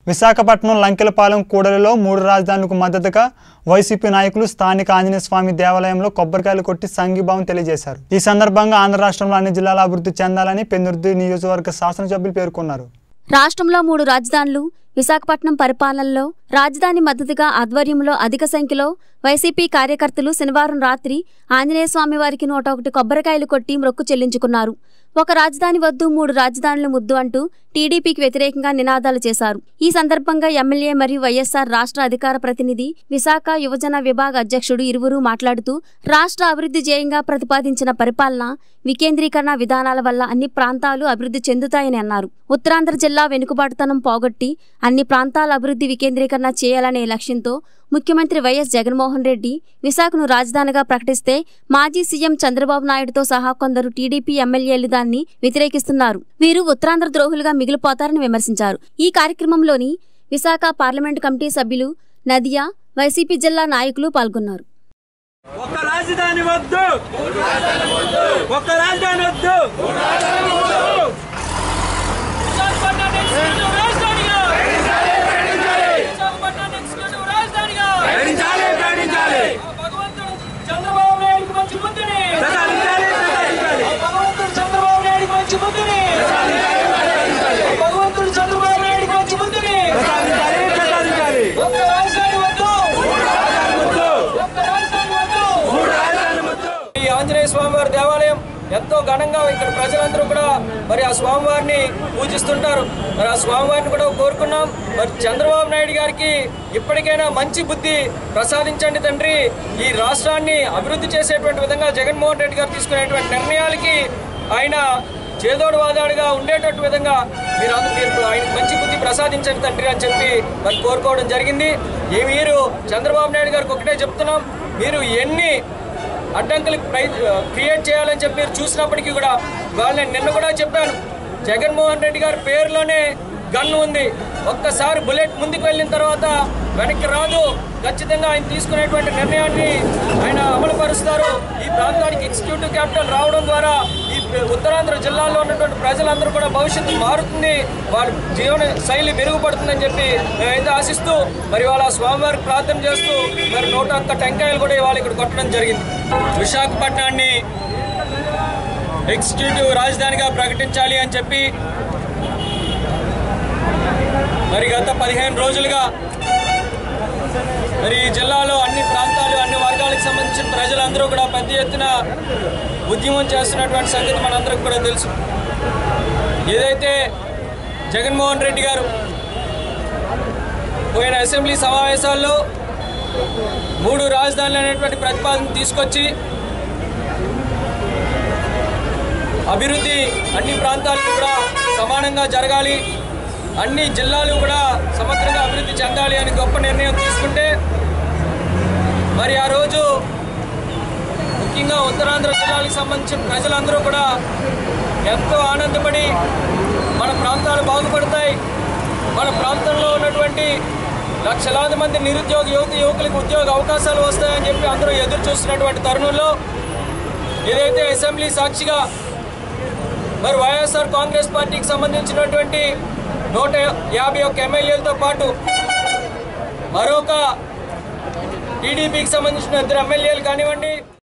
విశాఖపట్నం లంకెలపాలెం కూడలిలో మూడు రాజధానులకు మద్దతుగా వైసీపీ నాయకులు స్థానిక ఆంజనేయ స్వామి దేవాలయంలో కొబ్బరికాయలు కొట్టి సంఘీభావం తెలియజేశారు ఈ సందర్భంగా ఆంధ్ర రాష్ట్రంలో అన్ని జిల్లాల అభివృద్ధి చెందాలని పెందుర్తి నియోజకవర్గ శాసనసభ్యులు పేర్కొన్నారు రాష్ట్రంలో మూడు రాజధానులు విశాఖపట్నం పరిపాలనలో రాజధాని మద్దతుగా ఆధ్వర్యంలో అధిక సంఖ్యలో వైసీపీ కార్యకర్తలు శనివారం రాత్రి ఆంజనేయ స్వామి వారికి నూట ఒకటి కొబ్బరికాయలు కొట్టి మొక్కు చెల్లించుకున్నారు ఒక రాజధాని వద్దు మూడు రాజధానులు ముద్దు అంటూ టీడీపీకి వ్యతిరేకంగా నినాదాలు చేశారు ఈ సందర్భంగా ఎమ్మెల్యే మరియు వైఎస్ఆర్ రాష్ట్ర అధికార ప్రతినిధి విశాఖ యువజన విభాగ అధ్యక్షుడు ఇరువురు మాట్లాడుతూ రాష్ట్ర అభివృద్ధి ధ్యేయంగా ప్రతిపాదించిన పరిపాలన వికేంద్రీకరణ విధానాల వల్ల అన్ని ప్రాంతాలు అభివృద్ధి చెందుతాయని అన్నారు ఉత్తరాంధ్ర జిల్లా వెనుకబాటుతనం పోగొట్టి అన్ని ప్రాంతాల అభివృద్ధి వికేంద్రీకరణ చేయాలనే లక్ష్యంతో ముఖ్యమంత్రి వైఎస్ జగన్మోహన్ రెడ్డి విశాఖను రాజధానిగా ప్రకటిస్తే మాజీ సీఎం చంద్రబాబు నాయుడుతో సహా కొందరు టీడీపీ ఎమ్మెల్యేలు దాన్ని వ్యతిరేకిస్తున్నారు వీరు ఉత్తరాంధ్ర ద్రోహులుగా మిగిలిపోతారని విమర్శించారు ఈ కార్యక్రమంలోని విశాఖ పార్లమెంటు కమిటీ సభ్యులు నదియా వైసీపీ జిల్లా నాయకులు పాల్గొన్నారు ఒక రాజధాని వద్దు ఒక రాజధాని వద్దు విశాఖపట్నాన్ని ఎక్స్క్లూజివ్ రాజధానిగా విశాఖపట్నాన్ని ఎక్స్క్లూజివ్ రాజధానిగా ప్రకటించాలి ప్రకటించాలి ఆ భగవంతుడు చంద్రబాబు నాయుడుకి మంచి బుద్ధిని ప్రకటించాలి ప్రకటించాలి ఆ భగవంతుడు చంద్రబాబు నాయుడుకి మంచి బుద్ధిని ఆ భగవంతుడు చంద్రబాబు నాయుడుకి మంచి బుద్ధిని ప్రకటించాలి ప్రకటించాలి ఒక్క రాజధాని వద్దు వద్దు ఒక్క రాజధాని వద్దు మూడు రాజధాని వద్దు ఈ ఆంజనేయ స్వామివారి దేవాలయం ఎంతో ఘనంగా ఇక్కడ ప్రజలందరూ కూడా మరి ఆ స్వామివారిని పూజిస్తుంటారు మరి ఆ స్వామివారిని కూడా కోరుకున్నాం మరి చంద్రబాబు నాయుడు గారికి ఇప్పటికైనా మంచి బుద్ధి ప్రసాదించండి తండ్రి ఈ రాష్ట్రాన్ని అభివృద్ధి చేసేటువంటి విధంగా జగన్మోహన్ రెడ్డి గారు తీసుకునేటువంటి నిర్ణయాలకి ఆయన చేదోడు వాదాడుగా ఉండేటట్టు విధంగా మీరు అందు- మీరు ఆయన మంచి బుద్ధి ప్రసాదించండి తండ్రి అని చెప్పి మరి కోరుకోవడం జరిగింది ఈ మీరు చంద్రబాబు నాయుడు గారికి ఒకటే చెప్తున్నాం మీరు ఎన్ని అడ్డంకులు క్రియేట్ చేయాలని చెప్పి మీరు చూసినప్పటికీ కూడా వాళ్ళు నేను నిన్న కూడా చెప్పాను జగన్మోహన్ రెడ్డి గారి పేరులోనే గన్ ఉంది ఒక్కసారి బుల్లెట్ ముందుకు వెళ్ళిన తర్వాత వెనక్కి రాదు ఖచ్చితంగా ఆయన తీసుకునేటువంటి నిర్ణయాన్ని ఆయన అమలు పరుస్తారు ఈ ప్రాంతానికి ఎగ్జిక్యూటివ్ క్యాపిటల్ రావడం ద్వారా ఈ ఉత్తరాంధ్ర జిల్లాలో ఉన్నటువంటి ప్రజలందరూ కూడా భవిష్యత్తు మారుతుంది వారి జీవన శైలి మెరుగుపడుతుందని చెప్పి మేమైతే ఆశిస్తూ మరి వాళ్ళ స్వామివారికి ప్రార్థన చేస్తూ మరి నూట ఒక్క టెంకాయలు కూడా ఇవాళ ఇక్కడ కొట్టడం జరిగింది విశాఖపట్నాన్ని ఎగ్జిక్యూటివ్ రాజధానిగా ప్రకటించాలి అని చెప్పి మరి గత పదిహేను రోజులుగా మరి ఈ జిల్లాలో అన్ని ప్రాంతాలు అన్ని వర్గాలకు సంబంధించిన ప్రజలందరూ కూడా పెద్ద ఎత్తున ఉద్యమం చేస్తున్నటువంటి సంగతి మనందరికి కూడా తెలుసు ఏదైతే జగన్మోహన్ రెడ్డి గారు పోయిన అసెంబ్లీ సమావేశాల్లో మూడు రాజధానులు అనేటువంటి ప్రతిపాదన తీసుకొచ్చి అభివృద్ధి అన్ని ప్రాంతాలకు కూడా సమానంగా జరగాలి అన్ని జిల్లాలు కూడా సమగ్రంగా అభివృద్ధి చెందాలి అని గొప్ప నిర్ణయం తీసుకుంటే మరి ఆ రోజు ముఖ్యంగా ఉత్తరాంధ్ర జిల్లాలకు సంబంధించిన ప్రజలందరూ కూడా ఎంతో ఆనందపడి మన ప్రాంతాలు బాగుపడతాయి మన ప్రాంతంలో ఉన్నటువంటి లక్షలాది మంది నిరుద్యోగ యువత యువకులకు ఉద్యోగ అవకాశాలు వస్తాయని చెప్పి అందరూ ఎదురు చూస్తున్నటువంటి తరుణంలో ఏదైతే అసెంబ్లీ సాక్షిగా మరి వైఎస్ఆర్ కాంగ్రెస్ పార్టీకి సంబంధించినటువంటి నూట యాభై ఒక్క ఎమ్మెల్యేలతో పాటు మరొక టీడీపీకి సంబంధించిన ఇద్దరు ఎమ్మెల్యేలు కానివ్వండి